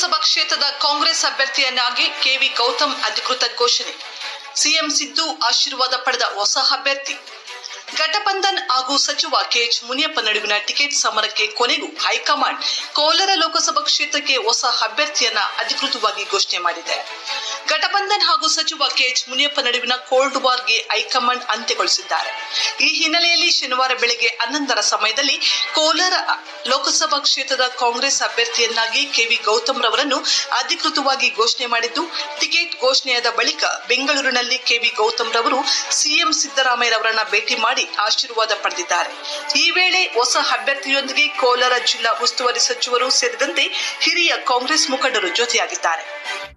ಲೋಕಸಭಾ ಕ್ಷೇತ್ರದ ಕಾಂಗ್ರೆಸ್ ಅಭ್ಯರ್ಥಿಯನ್ನಾಗಿ ಕೆವಿ ಗೌತಮ್ ಅಧಿಕೃತ ಘೋಷಣೆ ಸಿಎಂ ಸಿದ್ದು ಆಶೀರ್ವಾದ ಪಡೆದ ಹೊಸ ಅಭ್ಯರ್ಥಿ ಘಟಬಂಧನ್ ಹಾಗೂ ಸಚಿವ ಕೆಎಚ್ ಮುನಿಯಪ್ಪ ನಡುವಿನ ಟಿಕೆಟ್ ಸಮರಕ್ಕೆ ಕೊನೆಗೂ ಹೈಕಮಾಂಡ್ ಕೋಲಾರ ಲೋಕಸಭಾ ಕ್ಷೇತ್ರಕ್ಕೆ ಹೊಸ ಅಭ್ಯರ್ಥಿಯನ್ನ ಅಧಿಕೃತವಾಗಿ ಘೋಷಣೆ ಮಾಡಿದೆ ಘಟಬಂಧನ್ ಹಾಗೂ ಸಚಿವ ಕೆಎಚ್ ಮುನಿಯಪ್ಪ ನಡುವಿನ ಕೋಲ್ಡ್ ವಾರ್ಗೆ ಹೈಕಮಾಂಡ್ ಅಂತ್ಯಗೊಳಿಸಿದ್ದಾರೆ ಈ ಹಿನ್ನೆಲೆಯಲ್ಲಿ ಶನಿವಾರ ಬೆಳಗ್ಗೆ ಹನ್ನೊಂದರ ಸಮಯದಲ್ಲಿ ಕೋಲಾರ ಲೋಕಸಭಾ ಕ್ಷೇತ್ರದ ಕಾಂಗ್ರೆಸ್ ಅಭ್ಯರ್ಥಿಯನ್ನಾಗಿ ಕೆವಿ ಗೌತಮ್ ರವರನ್ನು ಅಧಿಕೃತವಾಗಿ ಘೋಷಣೆ ಮಾಡಿದ್ದು ಟಿಕೆಟ್ ಘೋಷಣೆಯಾದ ಬಳಿಕ ಬೆಂಗಳೂರಿನಲ್ಲಿ ಕೆವಿ ಗೌತಮ್ ರವರು ಸಿಎಂ ಸಿದ್ದರಾಮಯ್ಯರವರನ್ನ ಭೇಟಿ ಮಾಡಿ ಆಶೀರ್ವಾದ ಪಡೆದಿದ್ದಾರೆ ಈ ವೇಳೆ ಹೊಸ ಅಭ್ಯರ್ಥಿಯೊಂದಿಗೆ ಕೋಲಾರ ಜಿಲ್ಲಾ ಉಸ್ತುವಾರಿ ಸಚಿವರು ಸೇರಿದಂತೆ ಹಿರಿಯ ಕಾಂಗ್ರೆಸ್ ಮುಖಂಡರು ಜೊತೆಯಾಗಿದ್ದಾರೆ